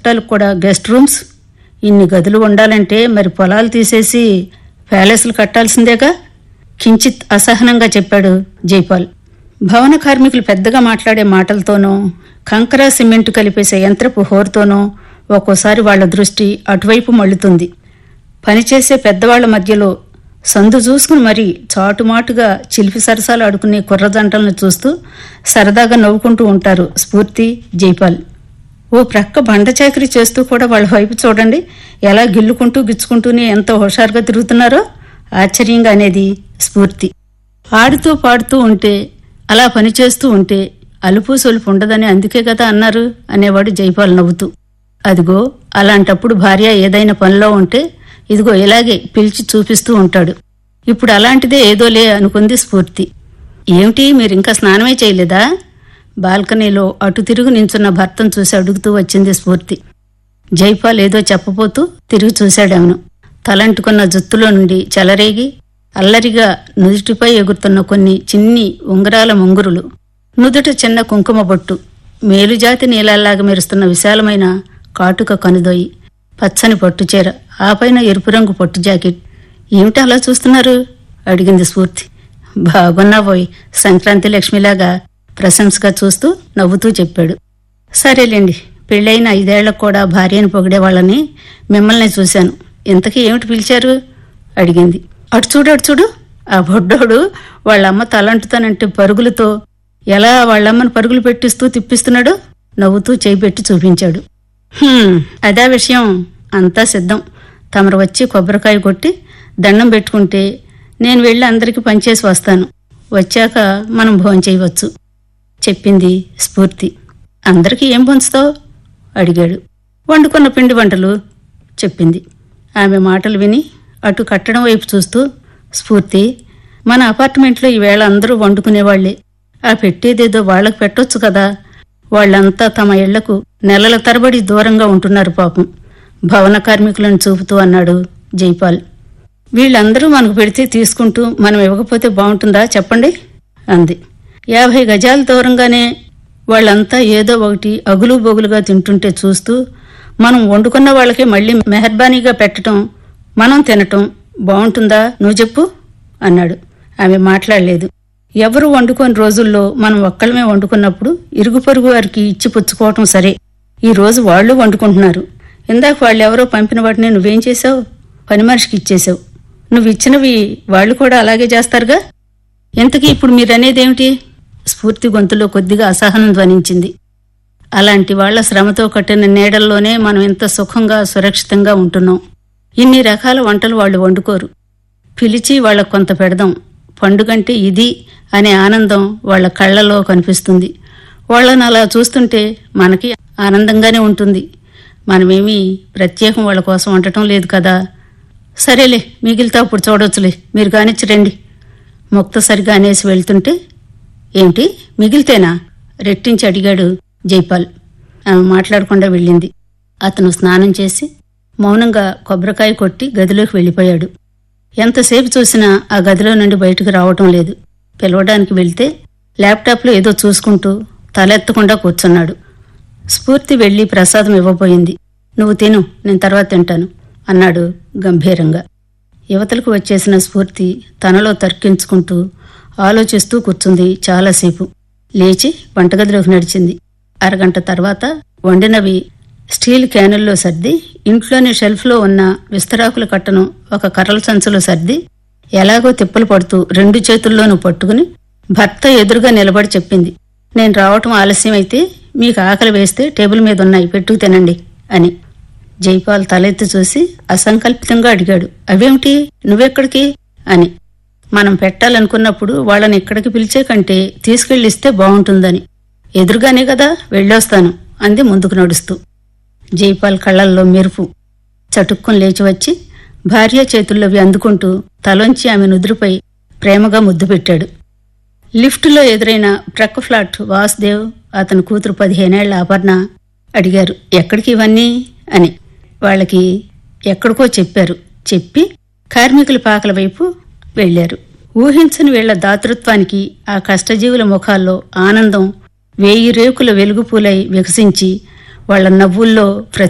చుట్టాలకు కూడా guest rooms ఇన్ని గదులు ఉండాలంటే మరి పొలాలు తీసేసి ప్యాలెస్లు కట్టాల్సిందేగా కించిత్ అసహనంగా చెప్పాడు జైపాల్ భవన కార్మికులు పెద్దగా మాట్లాడే మాటలతోనో కంకర సిమెంట్ కలిపేసే యంత్రపు హోరుతోనో ఒక్కోసారి వాళ్ళ దృష్టి అటువైపు మళ్ళుతుంది పనిచేసే పెద్దవాళ్ల మధ్యలో సందు చూసుకుని మరీ చాటుమాటుగా చిలిపి సరసాలు ఆడుకునే కుర్రజంటలను చూస్తూ సరదాగా నవ్వుకుంటూ ఉంటారు స్ఫూర్తి జైపాల్ ఓ ప్రక్క బండ చాకరీ చేస్తూ కూడా వాళ్ళ వైపు చూడండి ఎలా గిల్లుకుంటూ గిచ్చుకుంటూనే ఎంత హుషారుగా తిరుగుతున్నారో ఆశ్చర్యంగా అనేది స్ఫూర్తి ఆడుతూ పాడుతూ ఉంటే అలా పనిచేస్తూ ఉంటే అలుపు సొలుపు ఉండదని అందుకే కదా అన్నారు అనేవాడు జైపాల్ నవ్వుతూ అదిగో అలాంటప్పుడు భార్య ఏదైనా పనిలో ఉంటే ఇదిగో ఇలాగే పిలిచి చూపిస్తూ ఉంటాడు ఇప్పుడు అలాంటిదే ఏదోలే అనుకుంది స్ఫూర్తి ఏమిటి మీరింకా స్నానమే చేయలేదా బాల్కనీలో అటు తిరుగు నించున్న భర్తను చూసి అడుగుతూ వచ్చింది స్ఫూర్తి జైపాల్ ఏదో చెప్పబోతూ తిరిగి చూశాడామెను తలంటుకున్న జుత్తులో నుండి చెలరేగి అల్లరిగా నుదుటిపై ఎగురుతున్న కొన్ని చిన్ని ఉంగరాల ముంగురులు నుదుట చిన్న కుంకుమ బొట్టు మేలుజాతి నీళ్ళల్లాగా మెరుస్తున్న విశాలమైన కాటుక కనుదొయి పచ్చని పట్టుచీర ఆపైన ఎరుపు రంగు పట్టు జాకెట్ ఏమిటి అలా చూస్తున్నారు అడిగింది స్ఫూర్తి బాగున్నావోయ్ సంక్రాంతి లక్ష్మిలాగా ప్రశంసగా చూస్తూ నవ్వుతూ చెప్పాడు సరేలేండి పెళ్ళైన ఐదేళ్లకు కూడా భార్యను పొగిడేవాళ్ళని మిమ్మల్ని చూశాను ఇంతకీ ఏమిటి పిలిచారు అడిగింది అటు చూడు అటు చూడు ఆ బొడ్డోడు వాళ్ళమ్మ తలంటుతానంటే పరుగులతో ఎలా వాళ్ళమ్మని పరుగులు పెట్టిస్తూ తిప్పిస్తున్నాడు నవ్వుతూ చేయి పెట్టి చూపించాడు "హ్మ్, అదే విషయం అంతా సిద్ధం తమరు వచ్చి కొబ్బరికాయ కొట్టి దండం పెట్టుకుంటే నేను వెళ్ళి అందరికీ పనిచేసి వస్తాను వచ్చాక మనం భోజనం చేయవచ్చు చెప్పింది స్ఫూర్తి అందరికీ ఏం పంచుతావు అడిగాడు వండుకున్న పిండి వంటలు చెప్పింది ఆమె మాటలు విని అటు కట్టడం వైపు చూస్తూ స్ఫూర్తి మన అపార్ట్మెంట్లో ఈవేళ అందరూ వండుకునేవాళ్లే ఆ పెట్టేదేదో వాళ్లకు పెట్టొచ్చు కదా వాళ్ళంతా తమ ఇళ్లకు నెలల తరబడి దూరంగా ఉంటున్నారు పాపం భవన కార్మికులను చూపుతూ అన్నాడు జైపాల్ వీళ్ళందరూ మనకు పెడితే తీసుకుంటూ మనం ఇవ్వకపోతే బాగుంటుందా చెప్పండి అంది యాభై గజాల దూరంగానే వాళ్ళంతా ఏదో ఒకటి అగులు బొగులుగా తింటుంటే చూస్తూ మనం వండుకున్న వాళ్ళకే మళ్ళీ మెహర్బానీగా పెట్టటం మనం తినటం బాగుంటుందా నువ్వు చెప్పు అన్నాడు ఆమె మాట్లాడలేదు ఎవరు వండుకోని రోజుల్లో మనం ఒక్కళ్ళమే వండుకున్నప్పుడు ఇరుగు పొరుగు వారికి ఇచ్చి పుచ్చుకోవటం సరే ఈ రోజు వాళ్ళు వండుకుంటున్నారు ఇందాక వాళ్ళు ఎవరో పంపిన వాటిని నువ్వేం చేసావు పని మనిషికి ఇచ్చేసావు నువ్వు ఇచ్చినవి వాళ్ళు కూడా అలాగే చేస్తారుగా ఇంతకీ ఇప్పుడు మీరనేదేమిటి స్ఫూర్తి గొంతులో కొద్దిగా అసహనం ధ్వనించింది అలాంటి వాళ్ళ శ్రమతో కట్టిన నీడల్లోనే మనం ఇంత సుఖంగా సురక్షితంగా ఉంటున్నాం ఇన్ని రకాల వంటలు వాళ్ళు వండుకోరు పిలిచి వాళ్ళకు కొంత పెడదాం పండుగంటే ఇది అనే ఆనందం వాళ్ళ కళ్ళలో కనిపిస్తుంది వాళ్ళని అలా చూస్తుంటే మనకి ఆనందంగానే ఉంటుంది మనమేమీ ప్రత్యేకం వాళ్ళ కోసం వండటం లేదు కదా సరేలే మిగిలితే అప్పుడు చూడొచ్చులే మీరు కానిచ్చి రండి ముక్తసరిగా అనేసి వెళ్తుంటే ఏమిటి మిగిలితేనా రెట్టించి అడిగాడు జైపాల్ ఆమె మాట్లాడకుండా వెళ్ళింది అతను స్నానం చేసి మౌనంగా కొబ్బరికాయ కొట్టి గదిలోకి వెళ్ళిపోయాడు ఎంతసేపు చూసినా ఆ గదిలో నుండి బయటకు రావటం లేదు పిలవడానికి వెళ్తే ల్యాప్టాప్లో ఏదో చూసుకుంటూ తలెత్తకుండా కూర్చున్నాడు స్ఫూర్తి వెళ్లి ప్రసాదం ఇవ్వబోయింది నువ్వు తిను నేను తర్వాత తింటాను అన్నాడు గంభీరంగా యువతలకు వచ్చేసిన స్ఫూర్తి తనలో తర్కించుకుంటూ ఆలోచిస్తూ కూర్చుంది చాలాసేపు లేచి వంటగదిలోకి నడిచింది అరగంట తర్వాత వండినవి స్టీల్ క్యానుల్లో సర్ది ఇంట్లోని షెల్ఫ్లో ఉన్న విస్తరాకుల కట్టను ఒక కర్రల సంచులో సర్ది ఎలాగో తిప్పలు పడుతూ రెండు చేతుల్లోనూ పట్టుకుని భర్త ఎదురుగా నిలబడి చెప్పింది నేను రావటం ఆలస్యమైతే మీకు ఆకలి వేస్తే టేబుల్ మీద ఉన్నాయి పెట్టుకు తినండి అని జైపాల్ తలెత్తి చూసి అసంకల్పితంగా అడిగాడు అవేమిటి నువ్వెక్కడికి అని మనం పెట్టాలనుకున్నప్పుడు వాళ్ళని ఇక్కడికి పిలిచే కంటే తీసుకెళ్ళిస్తే బాగుంటుందని ఎదురుగానే కదా వెళ్ళొస్తాను అంది ముందుకు నడుస్తూ జైపాల్ కళ్ళల్లో మెరుపు చటుక్కుని లేచి వచ్చి భార్య చేతుల్లోవి అందుకుంటూ తలొంచి ఆమె నుదురుపై ప్రేమగా ముద్దు పెట్టాడు లిఫ్టులో ఎదురైన ప్రక్క ఫ్లాట్ వాసుదేవ్ అతని కూతురు పదిహేనేళ్ల అపర్ణ అడిగారు ఎక్కడికి ఇవన్నీ అని వాళ్ళకి ఎక్కడికో చెప్పారు చెప్పి కార్మికుల పాకల వైపు వెళ్లారు ఊహించని వీళ్ల దాతృత్వానికి ఆ కష్టజీవుల ముఖాల్లో ఆనందం వేయి రేకుల వెలుగుపూలై వికసించి వాళ్ళ నవ్వుల్లో ప్రతి